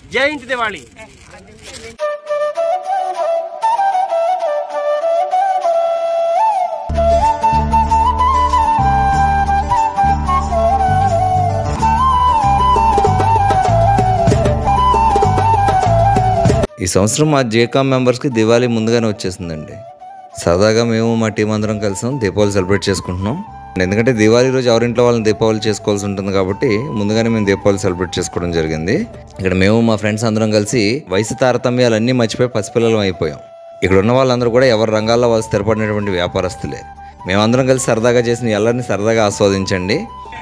జయంతి దివాళీ ఈ సంవత్సరం మా జేకామ్ మెంబర్స్కి దివాళీ ముందుగానే వచ్చేసిందండి సరదాగా మేము మా టీం అందరం కలిసాం దీపావళి సెలబ్రేట్ చేసుకుంటున్నాం ఎందుకంటే దివాళీ రోజు ఎవరింట్లో వాళ్ళని దీపావళి చేసుకోవాల్సి ఉంటుంది కాబట్టి ముందుగానే మేము దీపావళి సెలబ్రేట్ చేసుకోవడం జరిగింది ఇక్కడ మేము మా ఫ్రెండ్స్ అందరం కలిసి వయసు తారతమ్యాలన్నీ మర్చిపోయి పసిపిల్లలం అయిపోయాం ఇక్కడ ఉన్న వాళ్ళందరూ కూడా ఎవరి రంగాల్లో వాళ్ళు స్థిరపడినటువంటి వ్యాపారస్తులే మేమందరం కలిసి సరదాగా చేసిన ఎల్లరిని సరదాగా ఆస్వాదించండి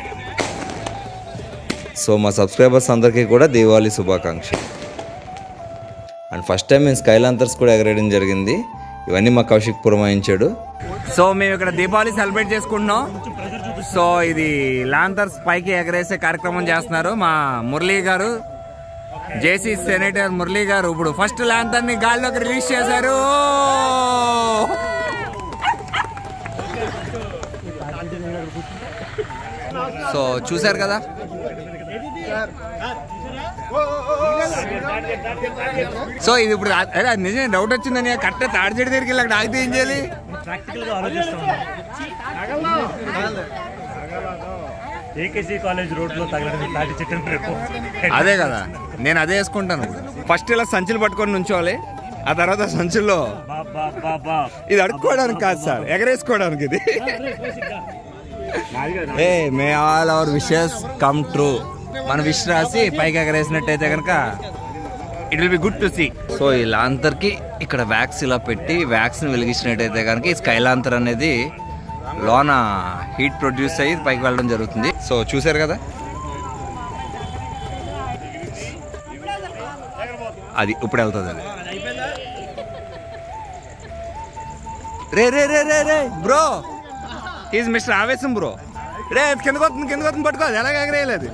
సో మా సబ్స్క్రైబర్స్ అందరికీ కూడా దీవాళీ శుభాకాంక్షలు అండ్ ఫస్ట్ టైం మేము స్కైలాంతర్స్ కూడా ఎగరేయడం జరిగింది ఇవన్నీ మా కౌశిక్ పురమాయించాడు సో మేము ఇక్కడ దీపావళి సెలబ్రేట్ చేసుకుంటున్నాం సో ఇది లాంతర్స్ పైకి ఎగరేసే కార్యక్రమం చేస్తున్నారు మా మురళీ గారు జేసీ సెనేటర్ మురళీ గారు ఇప్పుడు ఫస్ట్ లాంతర్ ని గాల్లోకి రిలీజ్ చేశారు సో చూశారు కదా సో ఇది ఇప్పుడు అరే అది నిజమే డౌట్ వచ్చిందని కరెక్ట్ తాడి చెట్టు దగ్గరికి వెళ్ళి అక్కడ ఆగితే ఏం చేయాలి ఏకేసీ కాలేజ్ రోడ్ లో తగలడం తాటి చెట్టు రేపు అదే కదా నేను అదే వేసుకుంటాను ఫస్ట్ ఇలా సంచులు పట్టుకొని నుంచోవాలి ఆ తర్వాత సంచుల్లో బా బా బా బా ఇది అడుక్కోవడానికి కాదు సార్ ఎగరేసుకోవడానికి ఇది ఏ may all our wishes come true మన విష్ రాసి పైకి ఎగరేసినట్టయితే కనుక it will be good to see so ఈ లాంతర్కి ఇక్కడ వ్యాక్స్ ఇలా పెట్టి వ్యాక్స్ని వెలిగించినట్టయితే కనుక ఈ స్కైలాంతర్ అనేది లోన హీట్ ప్రొడ్యూస్ అయ్యి పైకి వెళ్ళడం జరుగుతుంది సో చూసారు కదా అది ఇప్పుడు వెళ్తుంది అది రే రే రే రే రే బ్రో ఈజ్ మిస్టర్ ఆవేశం బ్రో రే అది కిందకు వస్తుంది కిందకు వస్తుంది పట్టుకో అది ఎలాగ ఎగరేయలేదు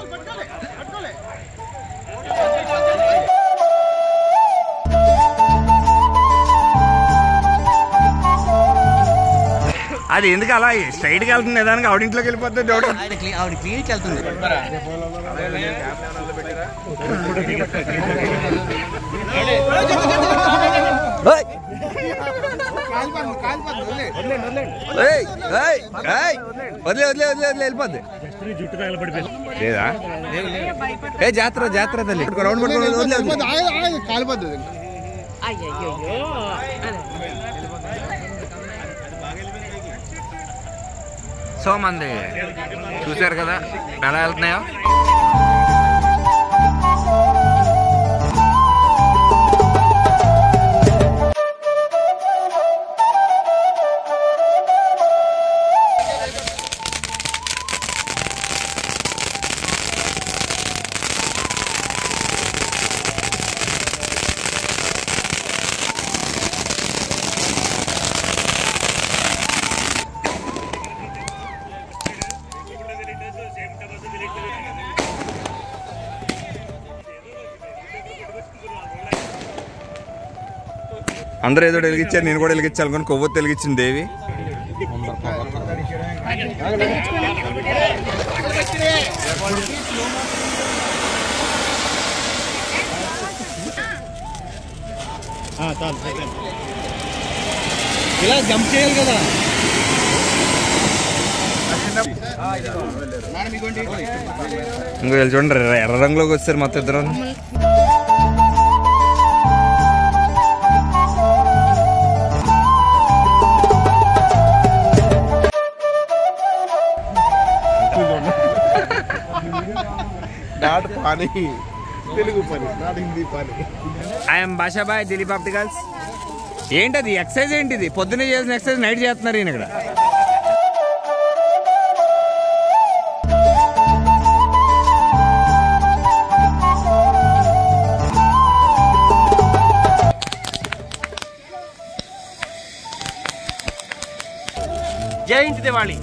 అది ఎందుకు అలా స్ట్రైట్ గా వెళ్తుంది నిదానికి ఆవిడింట్లోకి వెళ్ళిపోతే డౌట్ ఆవిడ క్లినిక్ వెళ్తుంది ఏయ్, ఏయ్, ఏయ్, వదిలే వదిలే వదిలే వదిలే వెళ్ళిపోద్ది నీ జుట్టు తగలబడిపోయింది లేదా ఏ జాతర జాతర తల్లి రౌండ్ పట్టుకొని వదిలే వదిలే సో మంది చూశారు కదా ఎలా వెళ్తున్నాయో అందరూ ఏదో వెలిగించారు నేను కూడా వెలిగించాలనుకుని కొవ్వొత్తి వెలిగించింది దేవి ఇలా జంప్ చేయాలి కదా ఇంకో వీళ్ళు చూడండి ఎర్ర- ఎర్ర రంగులోకి వచ్చారు మొత్తం ఇద్దరు నాట్ పానీ తెలుగు పని నాట్ హిందీ పని ఐఎమ్ భాషాబాయ్ దిలీప్ ఆప్టికల్స్ ఏంటది ఎక్సర్సైజ్ ఏంటిది పొద్దున్నే చేసిన ఎక్సర్సైజ్ నైట్ చేస్తున్నారు ఈయన ఇక్కడ జయంతి దివాళీ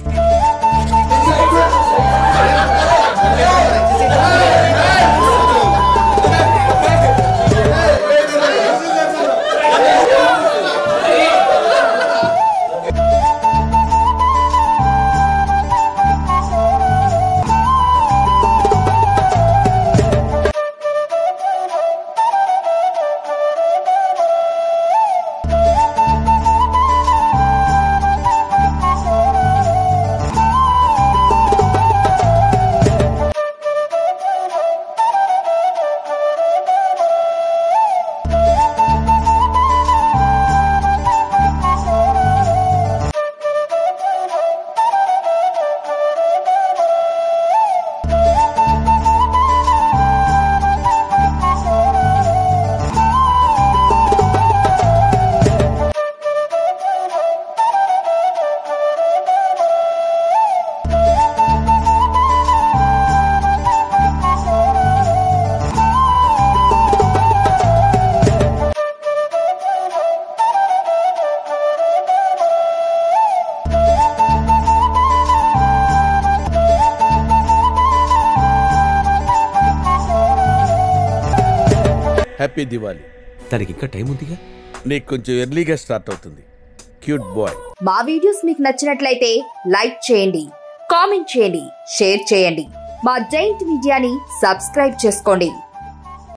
హ్యాపీ దివాలి దానికి ఇంకా టైం ఉందిగా నీకు కొంచెం ఎర్లీగా స్టార్ట్ అవుతుంది క్యూట్ బాయ్ మా వీడియోస్ మీకు నచ్చినట్లయితే లైక్ చేయండి కామెంట్ చేయండి షేర్ చేయండి మా జైంట్ మీడియాని సబ్స్క్రైబ్ చేసుకోండి